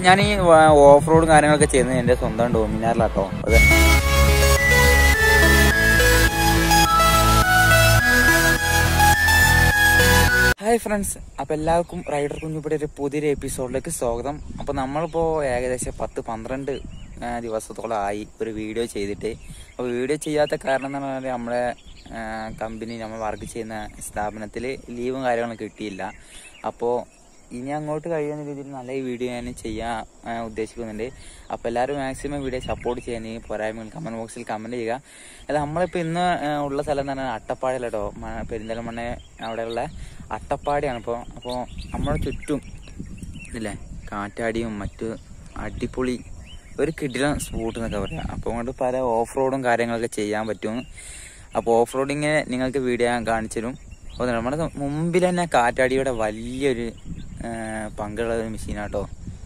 ഞാൻ ഈ off road കാര്യങ്ങളൊക്കെ ചെയ്യുന്നത് എന്റെ സ്വന്തം ഡോമിനാറിലാട്ടോ അതെ ഹായ് ഫ്രണ്ട്സ് അപ്പൊ എല്ലാവർക്കും റൈഡർ കുഞ്ഞുപിടി ഒരു പുതിയൊരു എപ്പിസോഡിലേക്ക് സ്വാഗതം അപ്പൊ നമ്മളിപ്പോ ഏകദേശം പത്ത് പന്ത്രണ്ട് ആ, ദിവസത്തോളം ആയി ഒരു വീഡിയോ ചെയ്തിട്ട് അപ്പൊ വീഡിയോ ചെയ്യാത്ത കാരണം എന്ന് പറഞ്ഞാൽ നമ്മളെ കമ്പനി നമ്മൾ വർക്ക് ചെയ്യുന്ന സ്ഥാപനത്തിൽ ലീവും കാര്യങ്ങളും കിട്ടിയില്ല അപ്പോൾ ഇനി അങ്ങോട്ട് കഴിയുന്ന രീതിയിൽ നല്ല വീഡിയോ ഞാൻ ചെയ്യാൻ ആ, ഉദ്ദേശിക്കുന്നുണ്ട് അപ്പോൾ എല്ലാവരും മാക്സിമം വീഡിയോ സപ്പോർട്ട് ചെയ്യാൻ ഈ പോരായ്മകൾ കമന്റ് ബോക്സിൽ കമന്റ് ചെയ്യുക അല്ല നമ്മളിപ്പോൾ ഇന്ന് ആ, ഉള്ള സ്ഥലം എന്ന് പറഞ്ഞാൽ അട്ടപ്പാടിയിലട്ടോ മ- പെരിന്തൽമണ്ണ അവിടെയുള്ള അട്ടപ്പാടിയാണ് ഇപ്പോൾ അപ്പോൾ നമ്മുടെ ചുറ്റും ഇല്ലേ കാറ്റാടിയും മറ്റു അടിപൊളി ഒരു കിടിലൻ സ്പോട്ട് എന്നൊക്കെ പറയാം അപ്പോൾ കൊണ്ട് പല ഓഫ് റോഡും കാര്യങ്ങളൊക്കെ ചെയ്യാൻ പറ്റും അപ്പോൾ ഓഫ് റോഡിങ് നിങ്ങൾക്ക് വീഡിയോ ഞാൻ കാണിച്ചു തരും അപ്പോൾ നമ്മുടെ മുമ്പിൽ തന്നെ കാറ്റാടിയുടെ വലിയൊരു ആ, പങ്കുള്ള ഒരു മെഷീനാട്ടോ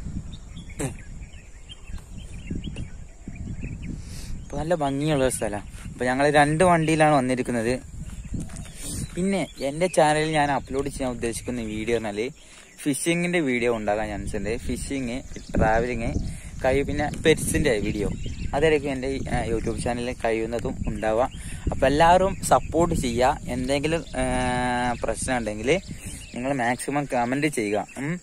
അപ്പോൾ നല്ല ഭംഗിയുള്ള ഒരു സ്ഥലം അപ്പോൾ ഞങ്ങൾ രണ്ട് വണ്ടിയിലാണ് വന്നിരിക്കുന്നത് പിന്നെ എൻ്റെ ചാനലിൽ ഞാൻ അപ്ലോഡ് ചെയ്യാൻ ഉദ്ദേശിക്കുന്ന വീഡിയോ പറഞ്ഞാല് ഫിഷിങ്ങിന്റെ വീഡിയോ ഉണ്ടാകാൻ ചാൻസ് ഉണ്ട് ഫിഷിങ് ട്രാവലിങ് കഴി പിന്നെ പെറ്റ്സിന്റെ വീഡിയോ അതായിരിക്കും എൻ്റെ ഈ, ആ, യൂട്യൂബ് ചാനലിൽ കഴിയുന്നതും ഉണ്ടാവുക അപ്പം എല്ലാവരും സപ്പോർട്ട് ചെയ്യുക എന്തെങ്കിലും ആ, പ്രശ്നം ഉണ്ടെങ്കിൽ നിങ്ങൾ മാക്സിമം കമന്റ് ചെയ്യുക ഉം.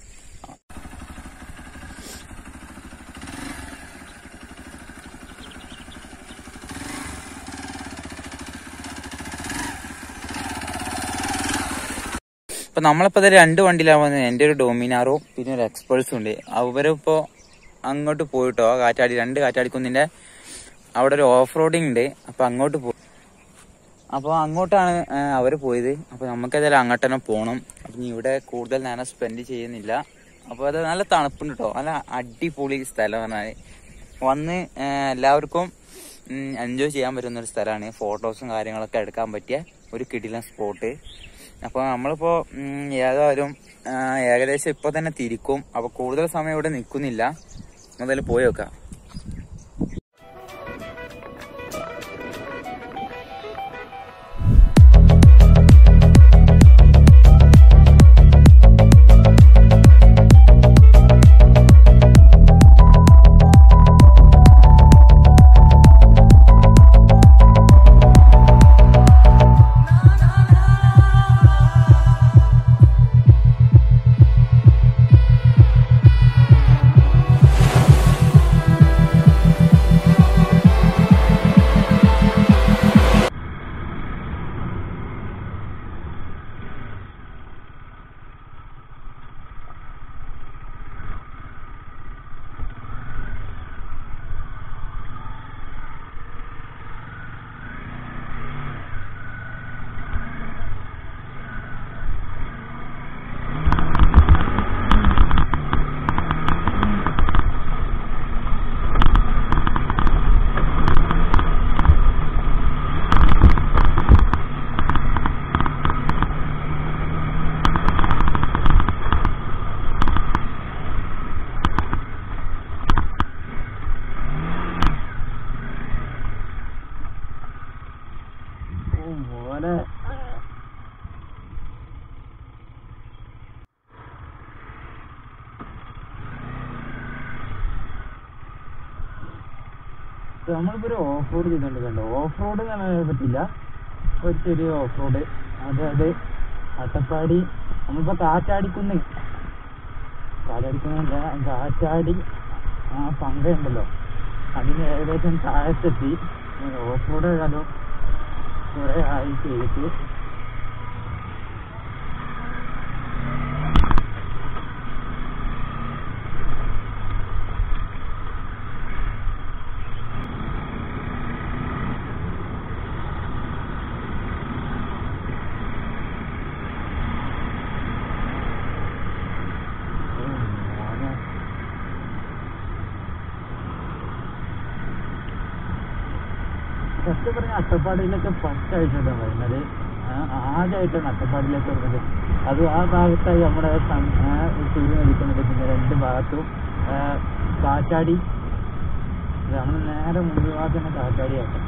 ഇപ്പൊ നമ്മളിപ്പോ ദേ രണ്ട് വണ്ടിയിലാണ് വന്നത് എന്റെ ഒരു ഡൊമിനാറോ പിന്നെ ഒരു എക്സ്പൾസും ഉണ്ട് അവരിപ്പോ അങ്ങോട്ട് പോയിട്ടോ ആ കാറ്റാടി രണ്ട് കാറ്റാടിക്കുന്നിന്റെ അവിടെ ഒരു ഓഫ് റോഡിങ് ഉണ്ട് അപ്പൊ അങ്ങോട്ട് പോയി അപ്പൊ അങ്ങോട്ടാണ് ആ, അവര് പോയത് അപ്പൊ നമുക്ക് ഏതായാലും അങ്ങോട്ട് തന്നെ പോണം അപ്പൊ ഇനി ഇവിടെ കൂടുതൽ നേരം സ്പെൻഡ് ചെയ്യുന്നില്ല അപ്പൊ അത് നല്ല തണുപ്പുണ്ട് കേട്ടോ നല്ല അടിപൊളി സ്ഥലം പറഞ്ഞാല് വന്ന് ആ, എല്ലാവർക്കും എൻജോയ് ചെയ്യാൻ പറ്റുന്ന ഒരു സ്ഥലമാണ് ഫോട്ടോസും കാര്യങ്ങളൊക്കെ എടുക്കാൻ പറ്റിയ ഒരു കിടിലൻ സ്പോട്ട് അപ്പൊ നമ്മളിപ്പോ ഉം, ഏതായാലും ആ, ഏകദേശം ഇപ്പൊ തന്നെ തിരിക്കും അപ്പൊ കൂടുതൽ സമയം ഇവിടെ നിൽക്കുന്നില്ല മുതൽ പോയി നോക്കാം നമ്മളിപ്പോ ഒരു ഓഫ് റോഡ് ചെയ്തോണ്ടിരിക്കണ്ടോ ഓഫ് റോഡ് കാണാൻ പറ്റില്ല ഒരു ചെറിയ ഓഫ് റോഡ് അതായത് അട്ടപ്പാടി നമ്മളിപ്പോ കാറ്റാടിക്കുന്ന് കാറ്റാടിക്കുന്ന കാറ്റാടി ആ പങ്കയുണ്ടല്ലോ അതിന് ഏകദേശം താഴത്തെത്തി ഓഫ് റോഡ് കാലം കുറെ ആയി ചെയ്തിട്ട് ഫസ്റ്റ് പറഞ്ഞ അട്ടപ്പാടിയിലൊക്കെ ഫസ്റ്റ് ആയിട്ടാണ് വരുന്നത് ആദ്യമായിട്ടാണ് അട്ടപ്പാടിയിലേക്ക് വരുന്നത് അത് ആ ഭാഗത്തായി നമ്മുടെ സം- ആ, സൂര്യൻ ഉദിക്കുന്നത് പിന്നെ രണ്ട് ഭാഗത്തും ആ, കാറ്റാടി നമ്മൾ നേരെ മുൻപ് ഭാഗത്ത് തന്നെ കാറ്റാടിയാക്കാം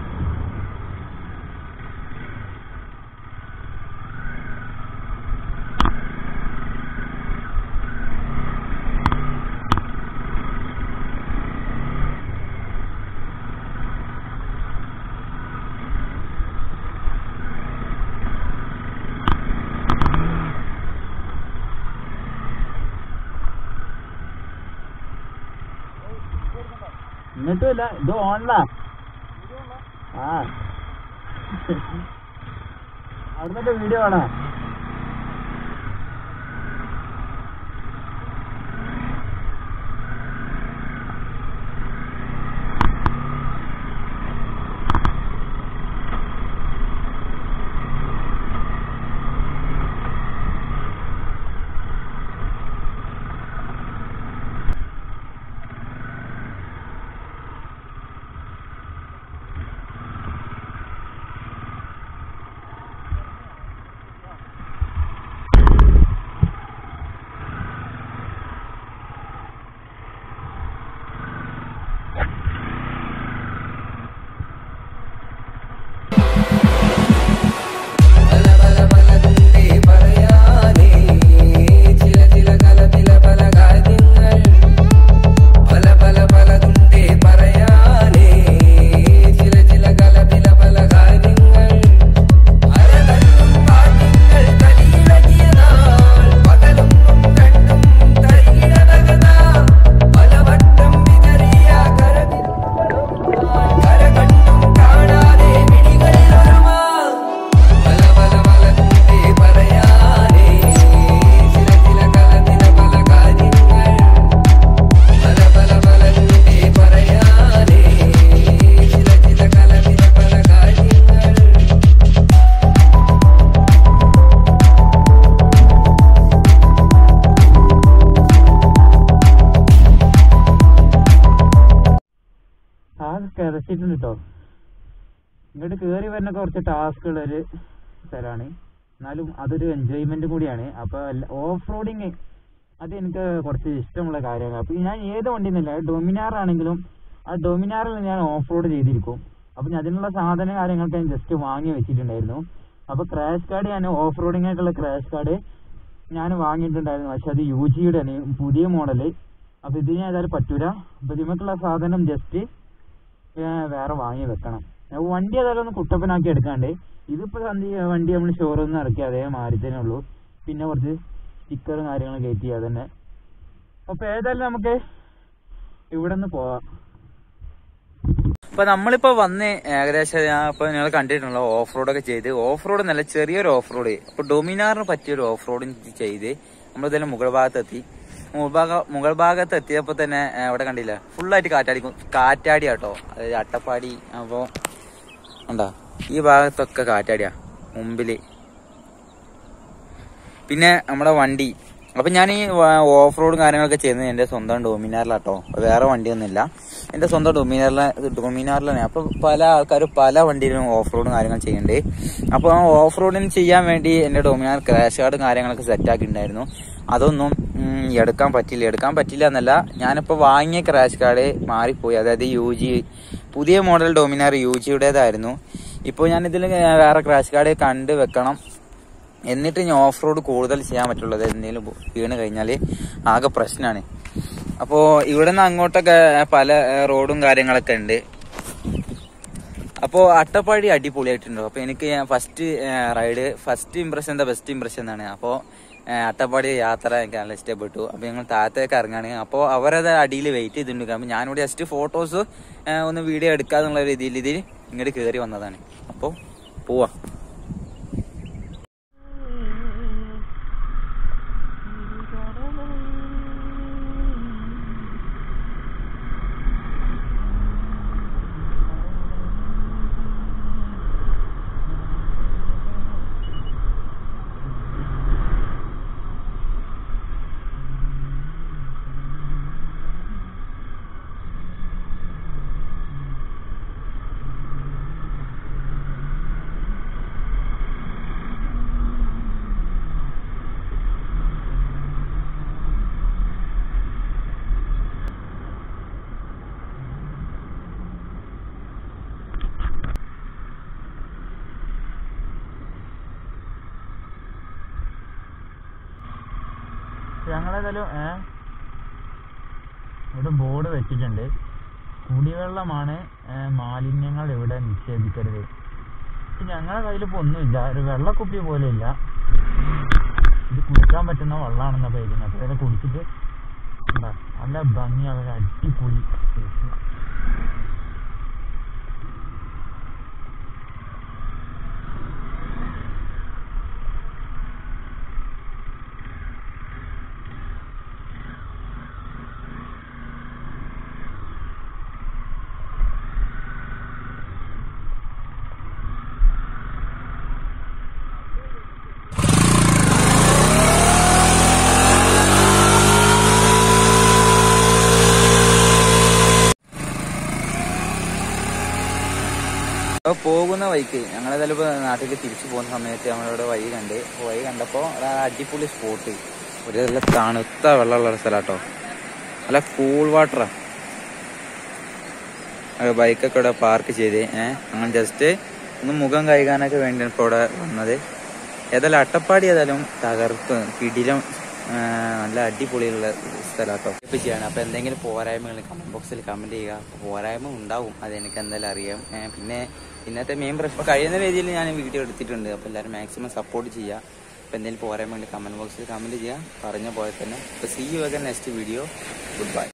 എന്നിട്ടുമില്ല ഇത് ഓണാ ആ അവിടുന്നൊക്കെ വീഡിയോ വേണോ ആകെ കിതച്ചിട്ടുണ്ട് കേട്ടോ ഇങ്ങോട്ട് കയറി വരുന്ന കുറച്ച് ടാസ്കുള്ള ഒരു സ്ഥലമാണ് എന്നാലും അതൊരു എൻജോയ്മെന്റ് കൂടിയാണ് അപ്പൊ ഓഫ് റോഡിങ് അത് എനിക്ക് കുറച്ച് ഇഷ്ടമുള്ള കാര്യമാണ് അപ്പൊ ഞാൻ ഏത് വണ്ടി എന്നല്ല ഡൊമിനാർ ആണെങ്കിലും ആ ഡൊമിനാറിൽ ഞാൻ ഓഫ് റോഡ് ചെയ്തിരിക്കും അപ്പൊ ഞാൻ അതിനുള്ള സാധന കാര്യങ്ങളൊക്കെ ഞാൻ ജസ്റ്റ് വാങ്ങി വെച്ചിട്ടുണ്ടായിരുന്നു അപ്പൊ ക്രാഷ് കാർഡ് ഞാൻ ഓഫ് റോഡിങ്ങായിട്ടുള്ള ക്രാഷ് കാർഡ് ഞാൻ വാങ്ങിയിട്ടുണ്ടായിരുന്നു പക്ഷെ അത് യു ജിയുടെ ആണ് പുതിയ മോഡല് അപ്പൊ ഇത് ഞാൻ ഏതായാലും പറ്റൂല അപ്പൊ ഇതിമേക്കുള്ള സാധനം ജസ്റ്റ് വേറെ വാങ്ങി വെക്കണം അപ്പൊ വണ്ടി ഏതായാലും ഒന്ന് കുട്ടപ്പനാക്കി എടുക്കാണ്ട് ഇതിപ്പോ സന്ധി വണ്ടി നമ്മൾ ഷോറൂമിൽ നിന്ന് ഇറക്കി അതേ മാറി തന്നെ ഉള്ളൂ പിന്നെ കുറച്ച് സ്റ്റിക്കറും കാര്യങ്ങളും കയറ്റി അതന്നെ അപ്പൊ ഏതായാലും നമുക്ക് ഇവിടെ നിന്ന് പോവാം അപ്പൊ നമ്മളിപ്പോ വന്ന് ഏകദേശം ഞാൻ ഇപ്പൊ നിങ്ങൾ കണ്ടിട്ടുണ്ടല്ലോ ഓഫ് റോഡ് ഒക്കെ ചെയ്ത് ഓഫ് റോഡ് നല്ല ചെറിയൊരു ഓഫ് റോഡ് അപ്പൊ ഡൊമിനാറിന് പറ്റിയൊരു ഓഫ് റോഡ് ചെയ്ത് നമ്മളിതെല്ലാം മുകൾ ഭാഗത്തെത്തി മുകൾ ഭാഗ മുകൾ ഭാഗത്ത് എത്തിയപ്പോ തന്നെ ഏ, ഇവിടെ കണ്ടില്ല ഫുള്ളായിട്ട് കാറ്റാടിക്കും കാറ്റാടി കേട്ടോ അതായത് അട്ടപ്പാടി അപ്പോ ഉണ്ടോ ഈ ഭാഗത്തൊക്കെ കാറ്റാടിയാ മുമ്പില് പിന്നെ നമ്മുടെ വണ്ടി അപ്പൊ ഞാൻ ഈ ഓഫ് റോഡും കാര്യങ്ങളൊക്കെ ചെയ്യുന്നത് എന്റെ സ്വന്തം ഡൊമിനാറിലാട്ടോ വേറെ വണ്ടിയൊന്നുമില്ല എന്റെ സ്വന്തം ഡൊമിനാറിലെ ഡൊമിനാറിലാണ് അപ്പൊ പല ആൾക്കാരും പല വണ്ടിയിലും ഓഫ് റോഡും കാര്യങ്ങൾ ചെയ്യുന്നുണ്ട് അപ്പൊ ഓഫ് റോഡിന് ചെയ്യാൻ വേണ്ടി എന്റെ ഡൊമിനാർ ക്രാഷ് കാർഡും കാര്യങ്ങളൊക്കെ സെറ്റ് ആക്കിയിട്ടുണ്ടായിരുന്നു അതൊന്നും ഉം, എടുക്കാൻ പറ്റില്ല എടുക്കാൻ പറ്റില്ല എന്നല്ല ഞാനിപ്പോ വാങ്ങിയ ക്രാഷ് കാർഡ് മാറിപ്പോയി അതായത് യു ജി പുതിയ മോഡൽ ഡൊമിനാർ യു ജിയുടേതായിരുന്നു ഇപ്പോൾ ഞാൻ ഇതിൽ വേറെ ക്രാഷ് കാർഡ് കണ്ട് വെക്കണം എന്നിട്ട് ഇനി ഓഫ് റോഡ് കൂടുതൽ ചെയ്യാൻ പറ്റുള്ളൂ അതായത് എന്തെങ്കിലും വീണ് കഴിഞ്ഞാൽ ആകെ പ്രശ്നമാണ് അപ്പോൾ ഇവിടെ നിന്ന് അങ്ങോട്ടൊക്കെ പല ഏഹ്, റോഡും കാര്യങ്ങളൊക്കെ ഉണ്ട് അപ്പോൾ അട്ടപ്പാടി അടിപൊളിയായിട്ടുണ്ടോ അപ്പോൾ എനിക്ക് ഫസ്റ്റ് റൈഡ് ഫസ്റ്റ് ഇംപ്രഷൻ എന്താ ബെസ്റ്റ് ഇംപ്രഷൻ എന്നാണ് അപ്പോൾ അട്ടപ്പാടി യാത്ര എനിക്ക് നല്ല ഇഷ്ടപ്പെട്ടു അപ്പോൾ ഞങ്ങൾ താഴത്തേക്ക് ഇറങ്ങാണ് അപ്പോൾ അവരത് അടിയിൽ വെയിറ്റ് ചെയ്തിട്ടുണ്ട് അപ്പോൾ ഞാനിവിടെ ജസ്റ്റ് ഫോട്ടോസ് ഒന്ന് വീഡിയോ എടുക്കാന്നുള്ള രീതിയിൽ ഇതിൽ ഇങ്ങോട്ട് കയറി വന്നതാണ് അപ്പോൾ പോവാ ഞങ്ങളേതായാലും ഏ ഇവിടെ ബോർഡ് വെച്ചിട്ടുണ്ട് കുടിവെള്ളമാണ് ഏ, മാലിന്യങ്ങൾ ഇവിടെ നിക്ഷേപിക്കരുത് പക്ഷെ ഞങ്ങളുടെ കയ്യിൽ ഇപ്പോൾ ഒന്നുമില്ല ഒരു വെള്ളക്കുപ്പി പോലും ഇല്ല ഇത് കുടിക്കാൻ പറ്റുന്ന വെള്ളമാണെന്ന പേരുന്നത് അപ്പോൾ ഇതൊക്കെ കുടിച്ചിട്ട് എന്താ നല്ല ഭംഗിയുള്ള ഒരു അടിപൊളി taste. അപ്പോൾ പോകുന്ന വഴിക്ക് ഞങ്ങൾ ചിലപ്പോൾ നാട്ടിൽ തിരിച്ചു പോകുന്ന സമയത്ത് നമ്മളിവിടെ വഴി കണ്ട് അപ്പോൾ വഴി കണ്ടപ്പോൾ അടിപൊളി സ്പോട്ട് ഒരു നല്ല തണുത്ത വെള്ളമുള്ള സ്ഥലമാട്ടോ നല്ല കൂൾ വാട്ടറാ ബൈക്കൊക്കെ ഇവിടെ പാർക്ക് ചെയ്ത് ഏഹ് അങ്ങനെ ജസ്റ്റ് ഒന്ന് മുഖം കഴുകാനൊക്കെ വേണ്ടിയാണ് ഇപ്പോൾ ഇവിടെ വന്നത് ഏതായാലും അട്ടപ്പാടി ഏതായാലും തകർത്ത് കിടിലം ആ, നല്ല അടിപൊളിയുള്ള സ്ഥലമാട്ടോ ഇപ്പം ചെയ്യണം അപ്പോൾ എന്തെങ്കിലും പോരായ്മകൾ കമൻറ്റ് ബോക്സിൽ കമൻറ്റ് ചെയ്യുക പോരായ്മ ഉണ്ടാവും അതെനിക്ക് എന്തായാലും അറിയാം ഏ, പിന്നെ ഇന്നത്തെ മെയിൻ പ്രശ്നം കഴിയുന്ന രീതിയിൽ ഞാൻ വീഡിയോ എടുത്തിട്ടുണ്ട് അപ്പോൾ എല്ലാവരും മാക്സിമം സപ്പോർട്ട് ചെയ്യുക അപ്പോൾ എന്തെങ്കിലും പോരായ്മ ഉണ്ട് കമൻറ്റ് ബോക്സിൽ കമൻറ്റ് ചെയ്യുക പറഞ്ഞ പോലെ തന്നെ അപ്പോൾ see you again next video good by